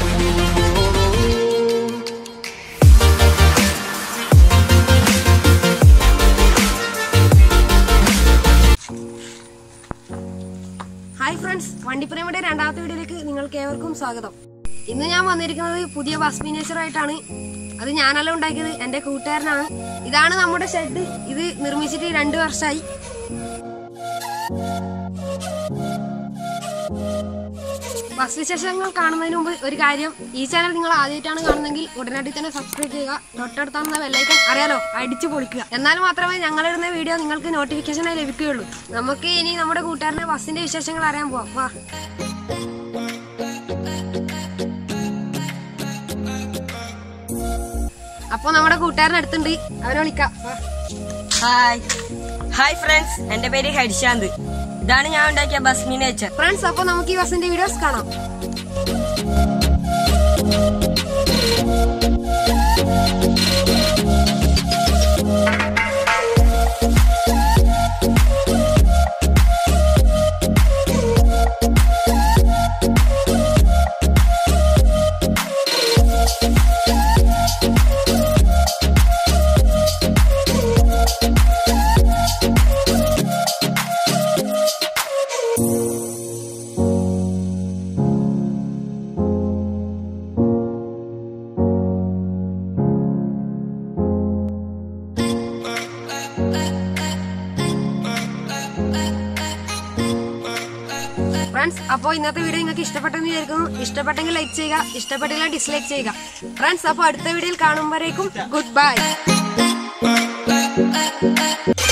Hi friends വണ്ടിപ്രേമയുടെ രണ്ടാമത്തെ വീഡിയോയിലേക്ക് നിങ്ങൾക്ക് ഏവർക്കും സ്വാഗതം ഇന്ന് ഞാൻ വന്നിരിക്കുന്നത് പുതിയ ബസ് മിനിയേച്ചർ ആയിട്ടാണ് അത് ഞാനല്ല ഉണ്ടാക്കിയത് എന്റെ കൂട്ടുകാരനാണ് ഇതാണ് നമ്മുടെ ഷെഡ് ഇത് നിർമ്മിച്ചിട്ട് രണ്ടു വർഷമായി ബസ് വിശേഷങ്ങൾ കാണുന്നതിന് മുമ്പ് ഒരു കാര്യം ഈ ചാനൽ നിങ്ങൾ ആദ്യമായിട്ടാണ് കാണുന്നതെങ്കിൽ ഉടനടി തന്നെ സബ്സ്ക്രൈബ് ചെയ്യുക തൊട്ടടുത്താകുന്ന ബെല്ലൈക്കൺ അറിയാലോ അടിച്ചു പൊളിക്കുക എന്നാൽ മാത്രമേ ഞങ്ങളിടുന്ന വീഡിയോ നിങ്ങൾക്ക് നോട്ടിഫിക്കേഷനായി ലഭിക്കുകയുള്ളൂ നമുക്ക് ഇനി നമ്മുടെ കൂട്ടുകാരന്റെ ബസ്സിന്റെ വിശേഷങ്ങൾ അറിയാൻ പോവാം വാ അപ്പൊ നമ്മുടെ കൂട്ടുകാരൻ അടുത്തുണ്ട് അവനെ വിളിക്കാം വാ. ഹായ് ഹായ് ഫ്രണ്ട്സ് എന്റെ പേര് ഹരിശാന്ത് ഇതാണ് ഞാൻ ഉണ്ടാക്കിയ ബസ് മിനിയേച്ചർ ഫ്രണ്ട്സ് അപ്പൊ നമുക്ക് ഈ ബസ്സിന്റെ വീഡിയോസ് കാണാം ഫ്രണ്ട്സ് അപ്പോൾ ഇന്നത്തെ വീഡിയോ നിങ്ങൾക്ക് ഇഷ്ടപ്പെട്ടെന്ന് വിചാരിക്കുന്നു ഇഷ്ടപ്പെട്ടെങ്കിൽ ലൈക്ക് ചെയ്യുക ഇഷ്ടപ്പെട്ടില്ല ഡിസ്ലൈക്ക് ചെയ്യുക ഫ്രണ്ട്സ് അപ്പോൾ അടുത്ത വീഡിയോയിൽ കാണുമ്പോഴേക്കും ഗുഡ് ബൈ